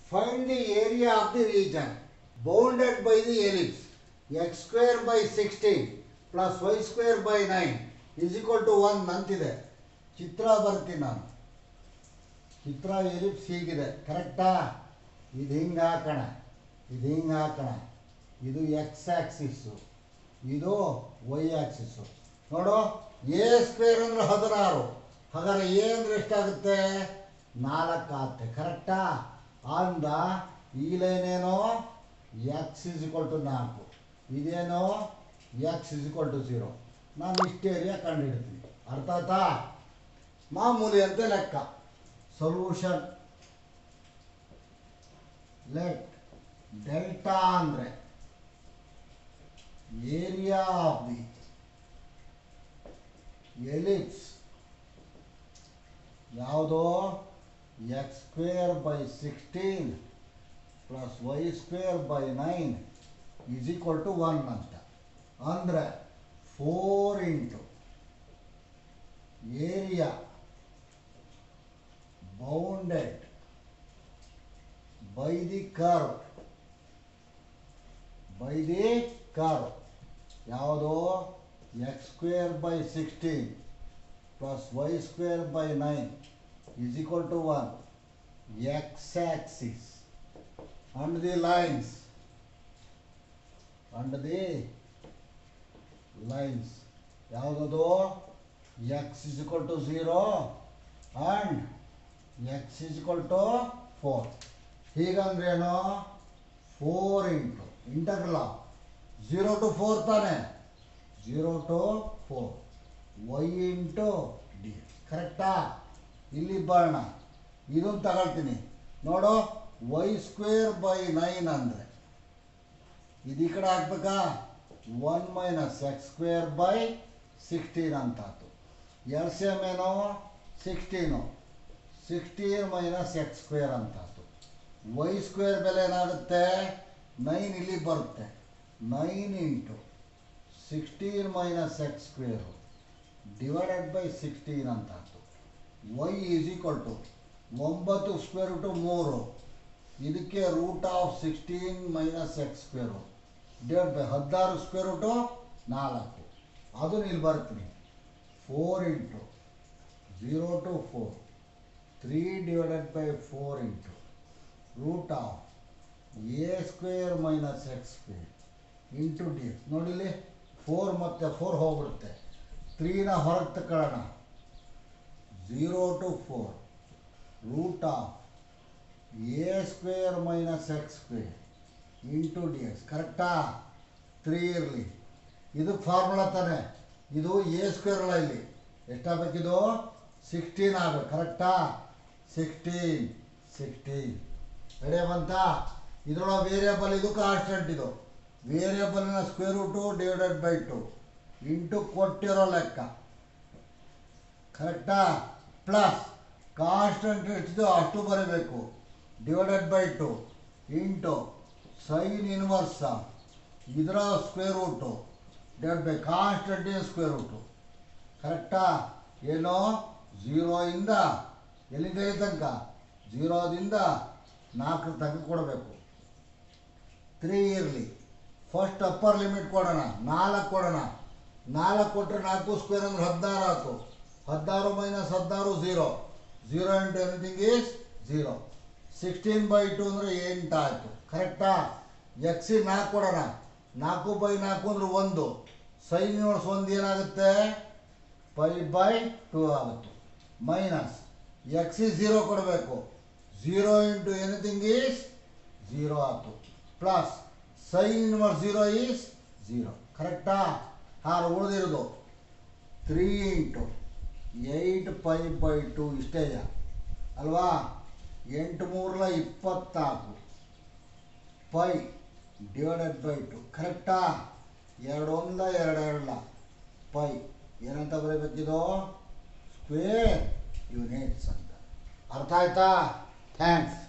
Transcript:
Find the area of the region bounded by the ellipse x square by 16 plus y square by 9 is equal to 1 ಅಂತಿದೆ ಚಿತ್ರ ಬರ್ತೀನಿ ನಾನು ಚಿತ್ರ ellipse ಹೀಗಿದೆ ಕರೆಕ್ಟಾ ಇದು ಹಿಂಗೆ ಹಾಕೋಣ ಇದು ಹಿಂಗೆ ಹಾಕೋಣ ಇದು ಎಕ್ಸ್ ಆ್ಯಕ್ಸಿಸ್ಸು ಇದು ವೈ ಆ್ಯಕ್ಸಿಸ್ಸು ನೋಡು ಎ ಸ್ಕ್ವೇರ್ ಅಂದರೆ ಹದಿನಾರು ಹಾಗಾದ್ರೆ ಎ ಅಂದರೆ ಎಷ್ಟಾಗುತ್ತೆ ನಾಲ್ಕು ಆಗುತ್ತೆ ಕರೆಕ್ಟಾ ಅಂದ ಈ ಲೈನ್ ಏನೋ ಎಕ್ಸ್ ಇಸ್ ಇಕ್ವಲ್ ಟು ನಾಲ್ಕು ಇದೇನೋ x is equal to zero ನಾನು ಇಷ್ಟು ಏರಿಯಾ ಕಂಡುಹಿಡ್ತೀನಿ ಅರ್ಥ ಆಯ್ತಾ ಮಾಮೂಲಿ ಅಂತ ಲೆಕ್ಕ ಸೊಲ್ಯೂಷನ್ ಲೆಟ್ ಡೆಲ್ಟಾ ಅಂದರೆ ಏರಿಯಾ ಆಫ್ ದಿ ಎಲಿಪ್ಸ್ ಯಾವುದೋ x square by sixteen plus y square by nine is equal to one ಅಂತ ಅಂದರೆ four into area bounded by the curve by the curve ಯಾವುದೋ x square by sixteen plus y square by nine is equal to one x axis and the lines and the lines ಯಾವುದದು x is equal to zero and x is equal to four ಹೀಗಂದ್ರೇನು four into integral zero to four ತಾನೆ zero to four y into d ಕರೆಕ್ಟಾ ಇಲ್ಲಿ ಬರೋಣ ಇದನ್ನು ತಗೊಳ್ತೀನಿ ನೋಡು Y square by nine ಅಂದರೆ ಇದು ಈ ಕಡೆ ಹಾಕ್ಬೇಕಾ one minus x square by sixteen ಅಂತ ಆಯ್ತು ಎಲ್ ಸಿ ಎಮ್ ಏನು sixteen sixteen minus x square ಅಂತ ಆಯ್ತು ವೈ ಸ್ಕ್ವೇರ್ ಬೆಲೆ ಏನಾಗುತ್ತೆ ನೈನ್ ಇಲ್ಲಿ ಬರುತ್ತೆ nine into sixteen minus x square divided by sixteen ಅಂತ ಆಯ್ತು ವೈ ಈಸ್ ಈಕ್ವಲ್ ಟು ಒಂಬತ್ತು ಸ್ಕ್ವೇರ್ ಟು ಮೂರು ಇದಕ್ಕೆ root of sixteen minus x square divide by ಹದಿನಾರು ಸ್ಕ್ವೇರ್ ರೂಟು ನಾಲ್ಕು ಅದು ಇಲ್ಲಿ ಬರ್ತೀನಿ four into zero to four three divided by four into root of a square minus x square into d ನೋಡಿಲಿ four ಮತ್ತು four ಹೋಗ್ಬಿಡುತ್ತೆ ತ್ರೀನ ಹೊರಗೆ ತಗೊಳ್ಳೋಣ zero to four root of a square minus x square into d x ಕರೆಕ್ಟಾ three ಇರಲಿ ಇದು formula ತಾನೆ ಇದು ಎ ಸ್ಕ್ವೇರ್ ಅಲ್ಲ ಇಲ್ಲಿ ಎಷ್ಟಾಗಬೇಕಿದು ಸಿಕ್ಸ್ಟೀನ್ ಆಗಬೇಕು ಕರೆಕ್ಟಾ ಸಿಕ್ಸ್ಟೀನ್ ಸಿಕ್ಸ್ಟೀನ್ ರೆಡಿ ಬಂತ ಇದರೊಳಗೆ ವೇರಿಯಬಲ್ ಇದು ಕಾನ್ಸ್ಟೆಂಟ್ ಇದು ವೇರಿಯಬಲ್ನ square root divided by two into ಕೊಟ್ಟಿರೋ ಲೆಕ್ಕ ಕರೆಕ್ಟಾ ಪ್ಲಸ್ ಕಾನ್ಸ್ಟೆಂಟ್ ಎಷ್ಟಿದೆ ಅಷ್ಟು ಬರೀಬೇಕು divided by two into sine inverse ಇದರ square root divide by constant square root ಕರೆಕ್ಟಾ ಏನು ಝೀರೋಯಿಂದ ಎಲ್ಲಿಂದ ಎಲ್ಲಿ ತನಕ ಝೀರೋದಿಂದ ನಾಲ್ಕರ ತನಕ ಕೊಡಬೇಕು ತ್ರೀ ಇರಲಿ ಫಸ್ಟ್ ಅಪ್ಪರ್ ಲಿಮಿಟ್ ಕೊಡೋಣ ನಾಲ್ಕು ಕೊಡೋಣ ನಾಲ್ಕು ಕೊಟ್ಟರೆ ನಾಲ್ಕು ಸ್ಕ್ವೇರ್ ಅಂದ್ರೆ ಹದಿನಾರು ಆಯ್ತು ಹದಿನಾರು ಮೈನಸ್ ಹದಿನಾರು zero zero into anything is zero sixteen by two ಅಂದರೆ ಎಂಟು ಆಯಿತು ಕರೆಕ್ಟಾ ಎಕ್ಸಿ ನಾಲ್ಕು ಕೊಡೋಣ ನಾಲ್ಕು ಬೈ ನಾಲ್ಕು ಅಂದ್ರೆ ಒಂದು ಸೈನ್ ಯೂನಿಟ್ಸ್ ಒಂದು ಏನಾಗುತ್ತೆ ಪೈ ಬೈ ಟು ಆಗುತ್ತೆ ಮೈನಸ್ ಎಕ್ಸಿ ಝೀರೋ ಕೊಡಬೇಕು zero into anything is zero ಆಯಿತು plus sine inverse zero is zero ಕರೆಕ್ಟಾ ಹಾಂ ಉಳಿದಿರೋದು three into eight pi by two ಇಷ್ಟೇ ಅಲ್ವಾ ಎಂಟು ಮೂರಲ ಇಪ್ಪತ್ನಾಲ್ಕು ಪೈ ಡಿವೈಡೆಡ್ ಬೈ ಟು ಕರೆಕ್ಟಾ ಎರಡು ಒಂದ ಎರಡು ಎರಡಲ್ಲ ಪೈ ಏನಂತ ಬರೀಬೇಕಿದು ಸ್ಕ್ವೇರ್ ಯೂನಿಟ್ಸ್ ಅಂತ ಅರ್ಥ ಆಯ್ತಾ ಥ್ಯಾಂಕ್ಸ್